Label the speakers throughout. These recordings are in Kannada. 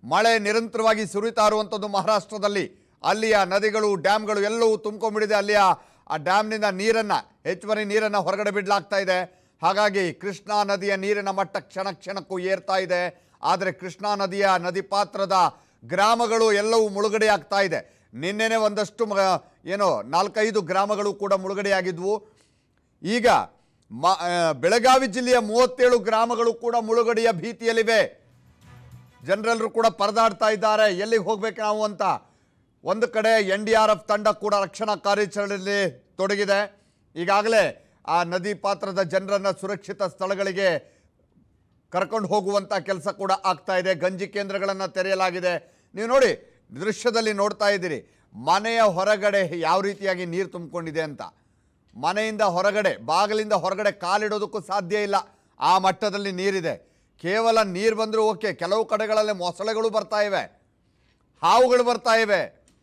Speaker 1: ಮಳೆ ನಿರಂತರವಾಗಿ ಸುರಿತಾ ಇರುವಂಥದ್ದು ಮಹಾರಾಷ್ಟ್ರದಲ್ಲಿ ಅಲ್ಲಿಯ ನದಿಗಳು ಡ್ಯಾಮ್ಗಳು ಎಲ್ಲವೂ ತುಂಬ್ಕೊಂಡ್ಬಿಟ್ಟಿದೆ ಅಲ್ಲಿಯ ಆ ಡ್ಯಾಮ್ನಿಂದ ನೀರನ್ನು ಹೆಚ್ಚುವರಿ ನೀರನ್ನು ಹೊರಗಡೆ ಬಿಡಲಾಗ್ತಾ ಇದೆ ಹಾಗಾಗಿ ಕೃಷ್ಣಾ ನದಿಯ ನೀರಿನ ಮಟ್ಟ ಕ್ಷಣ ಕ್ಷಣಕ್ಕೂ ಏರ್ತಾ ಇದೆ ಆದರೆ ಕೃಷ್ಣಾ ನದಿಯ ನದಿ ಪಾತ್ರದ ಗ್ರಾಮಗಳು ಎಲ್ಲವೂ ಮುಳುಗಡೆಯಾಗ್ತಾ ಇದೆ ನಿನ್ನೆನೆ ಒಂದಷ್ಟು ಮ- ಏನೋ ನಾಲ್ಕೈದು ಗ್ರಾಮಗಳು ಕೂಡ ಮುಳುಗಡೆಯಾಗಿದ್ವು ಈಗ ಮ ಆ, ಬೆಳಗಾವಿ ಜಿಲ್ಲೆಯ ಮೂವತ್ತೇಳು ಗ್ರಾಮಗಳು ಕೂಡ ಮುಳುಗಡೆಯ ಭೀತಿಯಲ್ಲಿವೆ ಜನರೆಲ್ಲರೂ ಕೂಡ ಪರದಾಡ್ತಾ ಇದ್ದಾರೆ ಎಲ್ಲಿಗೆ ಹೋಗ್ಬೇಕು ನಾವು ಅಂತ ಒಂದು ಕಡೆ ಎನ್ ಡಿ ಆರ್ ಎಫ್ ತಂಡ ಕೂಡ ರಕ್ಷಣಾ ಕಾರ್ಯಾಚರಣೆಯಲ್ಲಿ ತೊಡಗಿದೆ ಈಗಾಗಲೇ ಆ ನದಿ ಪಾತ್ರದ ಜನರನ್ನು ಸುರಕ್ಷಿತ ಸ್ಥಳಗಳಿಗೆ ಕರ್ಕೊಂಡು ಹೋಗುವಂಥ ಕೆಲಸ ಕೂಡ ಆಗ್ತಾ ಇದೆ ಗಂಜಿ ಕೇಂದ್ರಗಳನ್ನು ತೆರೆಯಲಾಗಿದೆ ನೀವು ನೋಡಿ ದೃಶ್ಯದಲ್ಲಿ ನೋಡ್ತಾ ಇದ್ದೀರಿ ಮನೆಯ ಹೊರಗಡೆ ಯಾವ ರೀತಿಯಾಗಿ ನೀರು ತುಂಬಿಕೊಂಡಿದೆ ಅಂತ ಮನೆಯಿಂದ ಹೊರಗಡೆ ಬಾಗಿಲಿಂದ ಹೊರಗಡೆ ಕಾಲಿಡೋದಕ್ಕೂ ಸಾಧ್ಯ ಇಲ್ಲ ಆ ಮಟ್ಟದಲ್ಲಿ ನೀರಿದೆ ಕೇವಲ ನೀರು ಬಂದರೂ ಓಕೆ ಕೆಲವು ಕಡೆಗಳಲ್ಲಿ ಮೊಸಳೆಗಳು ಬರ್ತಾ ಇವೆ ಹಾವುಗಳು ಬರ್ತಾ ಇವೆ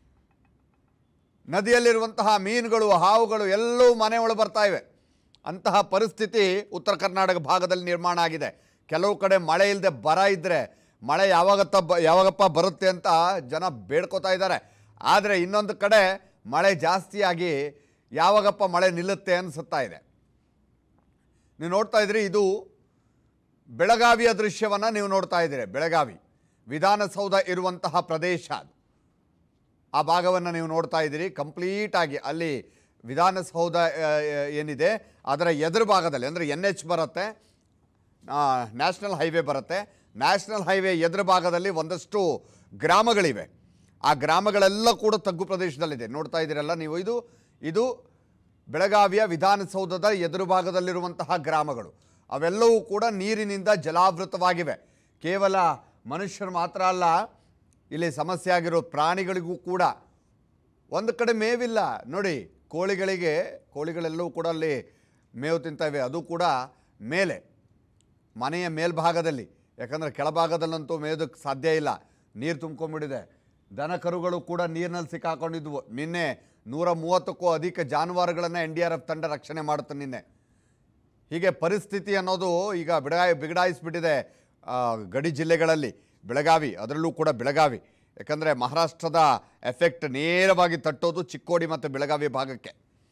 Speaker 1: ನದಿಯಲ್ಲಿರುವಂತಹ ಮೀನುಗಳು ಹಾವುಗಳು ಎಲ್ಲವೂ ಮನೆ ಒಳಗೆ ಬರ್ತಾ ಇವೆ ಅಂತಹ ಪರಿಸ್ಥಿತಿ ಉತ್ತರ ಕರ್ನಾಟಕ ಭಾಗದಲ್ಲಿ ನಿರ್ಮಾಣ ಆಗಿದೆ ಕೆಲವು ಕಡೆ ಮಳೆ ಇಲ್ಲದೆ ಬರ ಇದ್ದರೆ ಮಳೆ ಯಾವಾಗತ್ತ ಬ ಯಾವಾಗಪ್ಪ ಬರುತ್ತೆ ಅಂತ ಜನ ಬೇಡ್ಕೋತಾ ಇದ್ದಾರೆ ಆದರೆ ಇನ್ನೊಂದು ಕಡೆ ಮಳೆ ಜಾಸ್ತಿಯಾಗಿ ಯಾವಾಗಪ್ಪ ಮಳೆ ನಿಲ್ಲುತ್ತೆ ಅನಿಸುತ್ತಾ ಇದೆ ನೀವು ನೋಡ್ತಾ ಇದ್ರಿ ಇದು ಬೆಳಗಾವಿಯ ದೃಶ್ಯವನ್ನು ನೀವು ನೋಡ್ತಾ ಇದ್ದೀರಿ ಬೆಳಗಾವಿ ವಿಧಾನಸೌಧ ಇರುವಂತಹ ಪ್ರದೇಶ ಅದು ಆ ಭಾಗವನ್ನು ನೀವು ನೋಡ್ತಾ ಇದ್ದೀರಿ ಕಂಪ್ಲೀಟ್ ಆಗಿ ಅಲ್ಲಿ ವಿಧಾನಸೌಧ ಆ, ಏನಿದೆ ಅದರ ಎದುರು ಭಾಗದಲ್ಲಿ ಅಂದರೆ ಎನ್ ಎಚ್ ಬರುತ್ತೆ ನ್ಯಾಷನಲ್ ಹೈವೇ ಬರುತ್ತೆ ನ್ಯಾಷನಲ್ ಹೈವೇ ಎದುರು ಭಾಗದಲ್ಲಿ ಒಂದಷ್ಟು ಗ್ರಾಮಗಳಿವೆ ಆ ಗ್ರಾಮಗಳೆಲ್ಲ ಕೂಡ ತಗ್ಗು ಪ್ರದೇಶದಲ್ಲಿದೆ ನೋಡ್ತಾ ಇದ್ದೀರಲ್ಲ ನೀವು ಇದು ಇದು ಬೆಳಗಾವಿಯ ವಿಧಾನಸೌಧದ ಎದುರು ಭಾಗದಲ್ಲಿರುವಂತಹ ಗ್ರಾಮಗಳು ಅವೆಲ್ಲವೂ ಕೂಡ ನೀರಿನಿಂದ ಜಲಾವೃತವಾಗಿವೆ ಕೇವಲ ಮನುಷ್ಯರು ಮಾತ್ರ ಅಲ್ಲ ಇಲ್ಲಿ ಸಮಸ್ಯೆ ಆಗಿರೋ ಪ್ರಾಣಿಗಳಿಗೂ ಕೂಡ ಒಂದು ಕಡೆ ಮೇವಿಲ್ಲ ನೋಡಿ ಕೋಳಿಗಳಿಗೆ ಕೋಳಿಗಳೆಲ್ಲವೂ ಕೂಡ ಅಲ್ಲಿ ಮೇವು ತಿಂತವೆ ಅದು ಕೂಡ ಮೇಲೆ ಮನೆಯ ಮೇಲ್ಭಾಗದಲ್ಲಿ ಯಾಕಂದರೆ ಕೆಳಭಾಗದಲ್ಲಂತೂ ಮೇಯೋದಕ್ಕೆ ಸಾಧ್ಯ ಇಲ್ಲ ನೀರು ತುಂಬ್ಕೊಂಡ್ಬಿಟ್ಟಿದೆ ದನ ಕರುಗಳು ಕೂಡ ನೀರಿನಲ್ಲಿ ಸಿಕ್ಕಾಕೊಂಡಿದ್ವು ನಿನ್ನೆ ನೂರ ಮೂವತ್ತಕ್ಕೂ ಅಧಿಕ ಜಾನುವಾರುಗಳನ್ನು ಎನ್ ಡಿ ಆರ್ ಎಫ್ ತಂಡ ರಕ್ಷಣೆ ಮಾಡುತ್ತೆ ನಿನ್ನೆ ಹೀಗೆ ಪರಿಸ್ಥಿತಿ ಅನ್ನೋದು ಈಗ ಬಿಡಾಯಿ ಬಿಗಡಾಯಿಸ್ಬಿಟ್ಟಿದೆ ಆ, ಗಡಿ ಜಿಲ್ಲೆಗಳಲ್ಲಿ ಬೆಳಗಾವಿ ಅದರಲ್ಲೂ ಕೂಡ ಬೆಳಗಾವಿ ಯಾಕಂದರೆ ಮಹಾರಾಷ್ಟ್ರದ ಎಫೆಕ್ಟ್ ನೇರವಾಗಿ ತಟ್ಟೋದು ಚಿಕ್ಕೋಡಿ ಮತ್ತು ಬೆಳಗಾವಿ ಭಾಗಕ್ಕೆ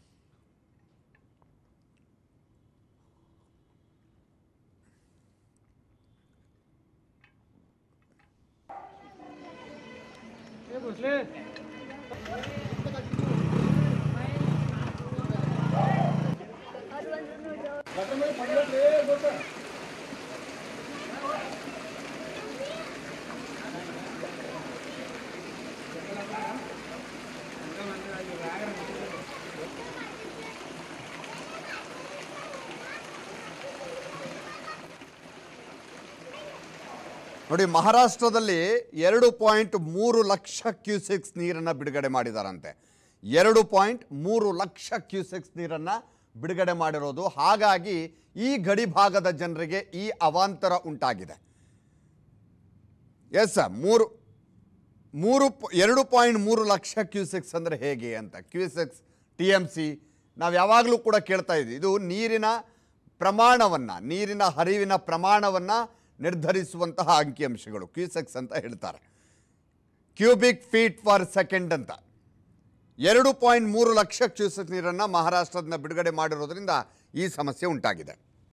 Speaker 1: ನೋಡಿ ಮಹಾರಾಷ್ಟ್ರದಲ್ಲಿ ಎರಡು ಪಾಯಿಂಟ್ ಮೂರು ಲಕ್ಷ ಕ್ಯೂಸೆಕ್ಸ್ ನೀರನ್ನು ಬಿಡುಗಡೆ ಮಾಡಿದಾರಂತೆ ಎರಡು ಪಾಯಿಂಟ್ ಮೂರು ಲಕ್ಷ ಕ್ಯೂಸೆಕ್ಸ್ ನೀರನ್ನು ಬಿಡುಗಡೆ ಮಾಡಿರೋದು ಹಾಗಾಗಿ ಈ ಗಡಿ ಭಾಗದ ಜನರಿಗೆ ಈ ಅವಾಂತರ ಉಂಟಾಗಿದೆ ಎಸ್ ಮೂರು ಮೂರು ಪ- ಎರಡು ಪಾಯಿಂಟ್ ಮೂರು ಲಕ್ಷ ಕ್ಯೂಸೆಕ್ಸ್ ಅಂದರೆ ಹೇಗೆ ಅಂತ ಕ್ಯೂಸೆಕ್ಸ್ ಟಿ ಎಮ್ ಸಿ ನಾವು ಯಾವಾಗಲೂ ಕೂಡ ಕೇಳ್ತಾ ಇದ್ವಿ ಇದು ನೀರಿನ ಪ್ರಮಾಣವನ್ನು ನೀರಿನ ಹರಿವಿನ ಪ್ರಮಾಣವನ್ನು ನಿರ್ಧರಿಸುವಂತಹ ಅಂಕಿಅಂಶಗಳು ಕ್ಯೂಸೆಕ್ಸ್ ಅಂತ ಹೇಳ್ತಾರೆ ಕ್ಯೂಬಿಕ್ ಫೀಟ್ ಪರ್ ಸೆಕೆಂಡ್ ಅಂತ ಎರಡು ಪಾಯಿಂಟ್ ಮೂರು ಲಕ್ಷ ಕ್ಯೂಸೆಕ್ ನೀರನ್ನು ಮಹಾರಾಷ್ಟ್ರದಿಂದ ಬಿಡುಗಡೆ ಮಾಡಿರೋದ್ರಿಂದ ಈ ಸಮಸ್ಯೆ ಉಂಟಾಗಿದೆ